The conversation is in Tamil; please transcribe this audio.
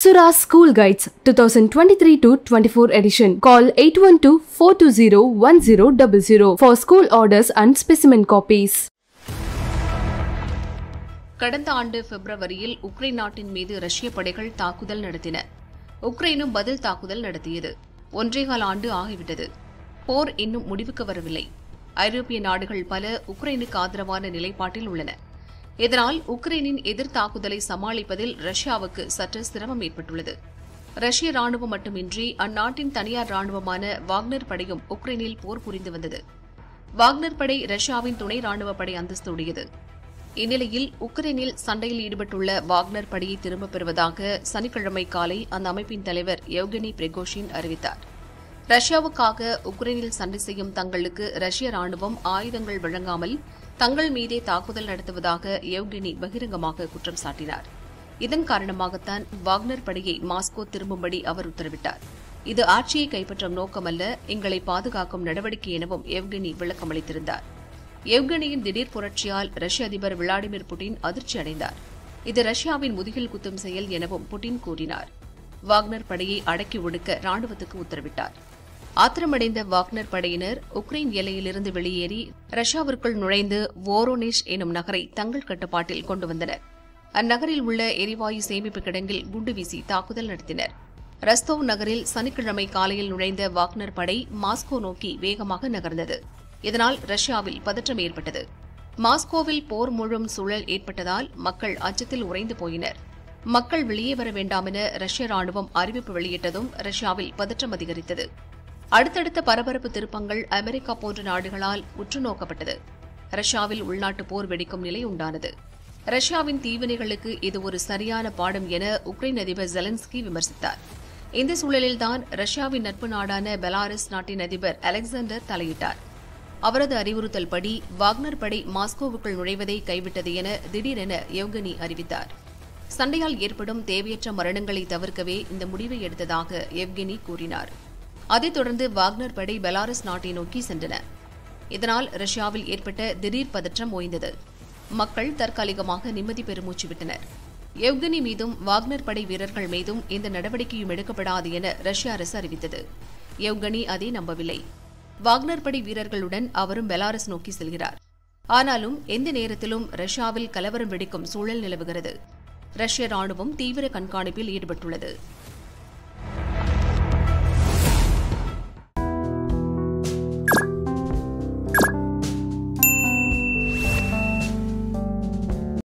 Apsara School Guides 2023 to 24 edition. Call 812-420-1000 for school orders and specimen copies. கடந்த ஆண்டு பிப்ரவரியில் உக்ரைன் நாட்டின் மீது ரஷ்ய படைகள் தாக்குதல் நடத்தின உக்ரைனும் பதில் தாக்குதல் நடத்தியது ஒன்றேகால் ஆண்டு ஆகிவிட்டது போர் இன்னும் முடிவுக்கு வரவில்லை ஐரோப்பிய நாடுகள் பல உக்ரைனுக்கு ஆதரவான நிலைப்பாட்டில் உள்ளன இதனால் உக்ரைனின் எதிர் தாக்குதலை சமாளிப்பதில் ரஷ்யாவுக்கு சற்று சிரமம் ஏற்பட்டுள்ளது ரஷ்ய ராணுவம் மட்டுமின்றி அந்நாட்டின் தனியார் ராணுவமான வாக்னர் படையும் உக்ரைனில் போர் புரிந்து வந்தது வாக்னர் படை ரஷ்யாவின் துணை ராணுவ படை அந்தஸ்து உடையது இந்நிலையில் உக்ரைனில் சண்டையில் ஈடுபட்டுள்ள வாக்னர் படையை திரும்பப் பெறுவதாக சனிக்கிழமை காலை அந்த அமைப்பின் தலைவர் யவ்கெனி பிரெகோஷின் அறிவித்தார் ரஷ்யாவுக்காக உக்ரைனில் சண்டை செய்யும் தங்களுக்கு ரஷ்ய ராணுவம் ஆயுதங்கள் வழங்காமல் தங்கள் மீதே தாக்குதல் நடத்துவதாக யவ்கெனி பகிரங்கமாக குற்றம் சாட்டினார் இதன் காரணமாகத்தான் வாக்னர் படையை மாஸ்கோ திரும்பும்படி அவர் உத்தரவிட்டார் இது ஆட்சியை கைப்பற்றும் நோக்கமல்ல எங்களை பாதுகாக்கும் நடவடிக்கை எனவும் எவ்கெனி விளக்கமளித்திருந்தார் எவ்கனியின் திடீர் புரட்சியால் ரஷ்ய அதிபர் விளாடிமிர் புட்டின் அதிர்ச்சி அடைந்தார் இது ரஷ்யாவின் முதுகில் குத்தும் செயல் எனவும் புட்டின் கூறினார் வாக்னர் படையை அடக்கி ஒடுக்க ராணுவத்துக்கு உத்தரவிட்டார் ஆத்திரமடைந்த வாக்னர் படையினர் உக்ரைன் எல்லையிலிருந்து வெளியேறி ரஷ்யாவிற்குள் நுழைந்து வோரோனிஷ் எனும் நகரை தங்கள் கட்டுப்பாட்டில் கொண்டு வந்தனர் அந்நகரில் உள்ள எரிவாயு சேமிப்பு கிடங்கில் குண்டு வீசி தாக்குதல் நடத்தினர் ரஸ்தோவ் நகரில் சனிக்கிழமை காலையில் நுழைந்த வாக்னர் படை மாஸ்கோ நோக்கி வேகமாக நகர்ந்தது இதனால் ரஷ்யாவில் பதற்றம் ஏற்பட்டது மாஸ்கோவில் போர் முழும் சூழல் ஏற்பட்டதால் மக்கள் அச்சத்தில் உறைந்து போயினர் மக்கள் வெளியே வர வேண்டாமென ரஷ்ய ராணுவம் அறிவிப்பு வெளியிட்டதும் ரஷ்யாவில் பதற்றம் அதிகரித்தது அடுத்தடுத்த பரபரப்பு திருப்பங்கள் அமெரிக்கா போன்ற நாடுகளால் உற்று நோக்கப்பட்டது ரஷ்யாவில் உள்நாட்டு போர் வெடிக்கும் நிலை உண்டானது ரஷ்யாவின் தீவினைகளுக்கு இது ஒரு சரியான பாடம் என உக்ரைன் அதிபர் ஜெலன்ஸ்கி விமர்சித்தார் இந்த சூழலில்தான் ரஷ்யாவின் நட்பு நாடான பெலாரஸ் நாட்டின் அதிபர் அலெக்சாண்டர் தலையிட்டார் அவரது அறிவுறுத்தல் படி வாக்னர் படை மாஸ்கோவுக்குள் நுழைவதை கைவிட்டது என திடீரென யவ்கனி அறிவித்தார் சண்டையால் ஏற்படும் தேவையற்ற மரணங்களை தவிர்க்கவே இந்த முடிவை எடுத்ததாக எவ்கெனி கூறினார் அதைத் தொடர்ந்து வாக்னர் படை பெலாரஸ் நாட்டை நோக்கி சென்றன இதனால் ரஷ்யாவில் ஏற்பட்ட திடீர் பதற்றம் ஓய்ந்தது மக்கள் தற்காலிகமாக நிம்மதி பெருமூச்சு விட்டனர் எவ்கனி மீதும் வாக்னர் படை வீரர்கள் மீதும் எந்த நடவடிக்கையும் எடுக்கப்படாது என ரஷ்ய அரசு அறிவித்தது எவ்கனி அதை நம்பவில்லை வாக்னர் படை வீரர்களுடன் அவரும் பெலாரஸ் நோக்கி செல்கிறார் ஆனாலும் எந்த நேரத்திலும் ரஷ்யாவில் கலவரம் வெடிக்கும் சூழல் நிலவுகிறது ரஷ்ய ராணுவம் தீவிர கண்காணிப்பில் ஈடுபட்டுள்ளது